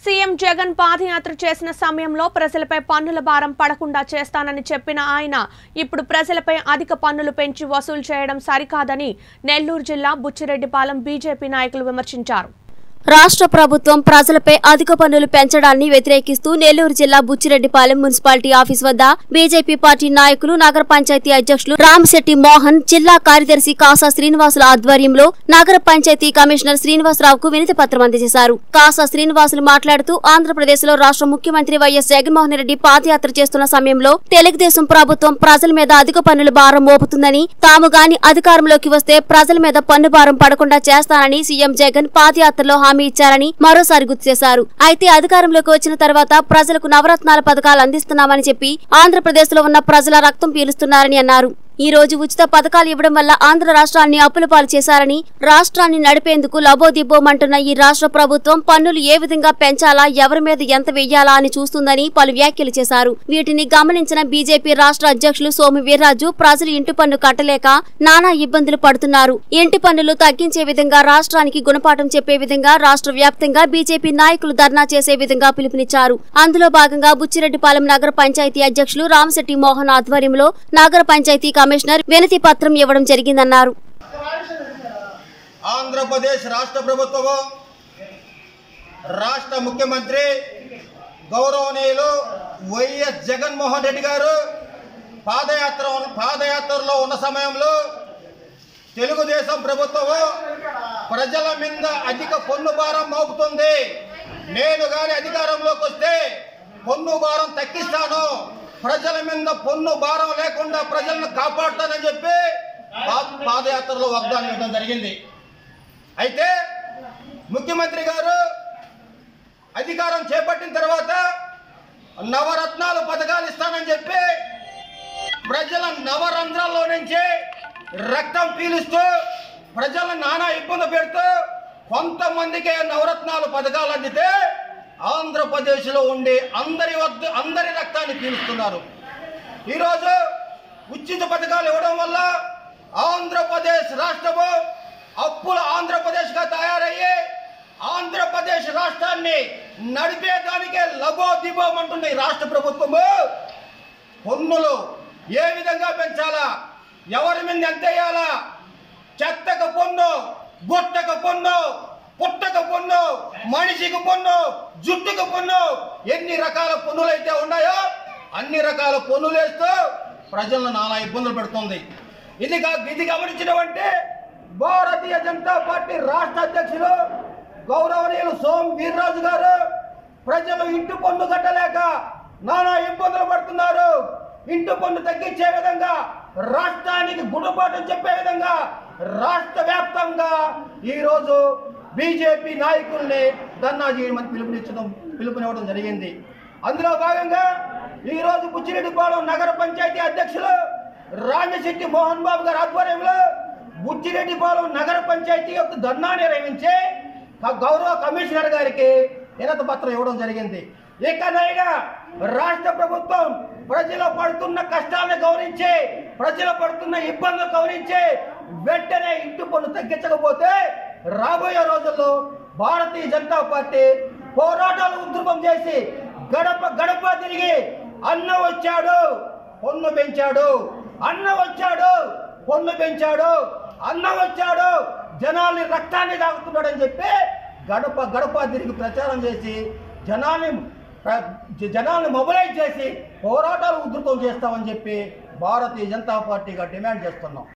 CM Jagan పాదయాత్ర చేసిన సమయంలో ప్రజలపై పన్నుల భారం పడకుండా చేస్తానని చెప్పిన ఆయన ఇప్పుడు ప్రజలపై అధిక పన్నులు పెంచి వసూలు చేయడం సరికాదని నెల్లూరు జిల్లా బుచ్చిరెడ్డిపాలెం బీజేపీ నాయకులు విమర్శించారు రాష్ట్ర ప్రభుత్వం ప్రజలపై అధిక పన్నులు పెంచడాన్ని వ్యతిరేకిస్తూ నెల్లూరు జిల్లా బుచ్చిరెడ్డిపాలెం మున్సిపాలిటీ ఆఫీస్ వద్ద బీజేపీ పార్టీ నాయకులు నగర పంచాయతీ అధ్యక్షులు రామశెట్టి మోహన్ జిల్లా కార్యదర్శి కాసా శ్రీనివాసుల ఆధ్వర్యంలో నగర పంచాయతీ కమిషనర్ శ్రీనివాసరావుకు వినతి పత్రం అందజేశారు కాసా శ్రీనివాసులు మాట్లాడుతూ ఆంధ్రప్రదేశ్ లో రాష్ట్ర ముఖ్యమంత్రి వైఎస్ జగన్మోహన్ రెడ్డి పాదయాత్ర చేస్తున్న సమయంలో తెలుగుదేశం ప్రభుత్వం ప్రజల మీద అధిక పన్నుల భారం మోపుతుందని తాము గాని అధికారంలోకి వస్తే ప్రజల మీద పన్ను భారం పడకుండా చేస్తానని సీఎం జగన్ పాదయాత్రలో హామీ ఇచ్చారని మరోసారి గుర్తు చేశారు అయితే అధికారంలోకి వచ్చిన తర్వాత ప్రజలకు నవరత్నాల పథకాలు అందిస్తున్నామని చెప్పి ఆంధ్రప్రదేశ్ లో ఉన్న ప్రజల రక్తం పీలుస్తున్నారని అన్నారు ఈ రోజు ఉచిత పథకాలు ఇవ్వడం వల్ల ఆంధ్ర రాష్ట్రాన్ని అప్పుల పాలు చేశారని రాష్ట్రాన్ని నడిపేందుకు లబోదిబ్బోమంటున్న ఈ రాష్ట్ర ప్రభుత్వం పన్నులు ఏ విధంగా పెంచాలా ఎవరి మీద ఎంత వెయ్యాలా అని చూస్తుందని పలు వ్యాఖ్యలు చేశారు వీటిని గమనించిన బీజేపీ రాష్ట్ర అధ్యక్షులు సోము వీర్రాజు ప్రజలు ఇంటి పన్ను కట్టలేక నానా ఇబ్బందులు పడుతున్నారు ఇంటి పన్నులు తగ్గించే విధంగా రాష్ట్రానికి గుణపాఠం చెప్పే విధంగా రాష్ట్ర వ్యాప్తంగా బీజేపీ నాయకులు ధర్నా చేసే విధంగా పిలుపునిచ్చారు అందులో భాగంగా బుచ్చిరెడ్డిపాలెం నగర పంచాయతీ అధ్యక్షులు రామశెట్టి మోహన్ ఆధ్వర్యంలో నగర పంచాయతీ కమిషనర్ వినతి పత్రం ఇవ్వడం జరిగిందన్నారు ఆంధ్రప్రదేశ్ రాష్ట్ర ప్రభుత్వము రాష్ట్ర ముఖ్యమంత్రి గౌరవనీయులు వైఎస్ జగన్మోహన్ రెడ్డి గారు పాదయాత్ర పాదయాత్రలో ఉన్న సమయంలో తెలుగుదేశం ప్రభుత్వము ప్రజల మీద అధిక పన్ను భారం మోపుతుంది నేను గాని అధికారంలోకి వస్తే పన్ను భారం తగ్గిస్తాను ప్రజల మీద పన్ను భారం లేకుండా ప్రజలను కాపాడుతానని చెప్పి పా- పాదయాత్రలో వాగ్దానం ఇవ్వడం జరిగింది అయితే ముఖ్యమంత్రి గారు అధికారం చేపట్టిన తర్వాత నవరత్నాలు పథకాలు ఇస్తానని చెప్పి ప్రజల నవరంధ్రాల్లో నుంచి రక్తం పీలుస్తూ ప్రజలను నానా ఇబ్బంది పెడుతూ కొంతమందికే నవరత్నాలు పథకాలు అందితే ఆంధ్రప్రదేశ్లో ఉండే అందరి వద్ద అందరి రక్తాన్ని పీలుస్తున్నారు ఈరోజు ఉచిత పథకాలు ఇవ్వడం వల్ల ఆంధ్రప్రదేశ్ రాష్ట్రము అప్పుల ఆంధ్రప్రదేశ్గా తయారయ్యి ఆంధ్రప్రదేశ్ రాష్ట్రాన్ని నడిపేదానికే లబో దిబోమంటున్న ఈ రాష్ట్ర ప్రభుత్వము పన్నులు ఏ విధంగా పెంచాలా ఎవరి మీద ఎంత వేయాలా చెత్తకు పన్ను గుట్టకు పన్ను పుట్టకు పన్ను మనిషికి పన్ను జుట్టుకు పన్ను ఎన్ని రకాల పన్నులు అయితే ఉన్నాయో అన్ని రకాల పన్నులు వేస్తూ ప్రజలను నానా ఇబ్బందులు పెడుతుంది ఇది గా- ఇది గమనించినవంటే భారతీయ జనతా పార్టీ రాష్ట్ర అధ్యక్షులు గౌరవనీయులు సోమ్ వీర్రాజు గారు ప్రజలు ఇంటి పన్ను కట్టలేక నానా ఇబ్బందులు పడుతున్నారు ఇంటి పన్ను తగ్గించే విధంగా రాష్ట్రానికి గుణపాఠం చెప్పే విధంగా రాష్ట్ర వ్యాప్తంగా ఈరోజు బీజేపీ నాయకుల్ని ధర్నా చేయమని పిలుపునిచ్చడం పిలుపునివ్వడం జరిగింది అందులో భాగంగా ఈరోజు బుచ్చిరెడ్డిపాలెం నగర పంచాయతీ అధ్యక్షులు రాజశెట్టి మోహన్ బాబు గారి ఆధ్వర్యంలో బుచ్చిరెడ్డిపాలెం నగర పంచాయతీ యొక్క ధర్నా నిర్వహించి క- గౌరవ కమిషనర్ గారికి వినత పత్రం ఇవ్వడం జరిగింది ఇకనైనా రాష్ట్ర ప్రభుత్వం ప్రజలు పడుతున్న కష్టాలను గౌరవించి ప్రజలు పడుతున్న ఇబ్బందులు గౌరవించి వెంటనే ఇంటి పన్ను తగ్గించకపోతే రాబోయే రోజుల్లో భారతీయ జనతా పార్టీ పోరాటాలు ఉధృతం చేసి గడప గడప తిరిగి అన్న వచ్చాడు పొన్ను పెంచాడు అన్న వచ్చాడు పొన్ను పెంచాడు అన్న వచ్చాడు జనాల్ని రక్తాన్ని తాగుతున్నాడని చెప్పి గడప గడప తిరిగి ప్రచారం చేసి జనాల్ని ప్ర- జనాల్ని మొబిలైజ్ చేసి పోరాటాలు ఉధృతం చేస్తామని చెప్పి భారతీయ జనతా పార్టీగా డిమాండ్ చేస్తున్నాం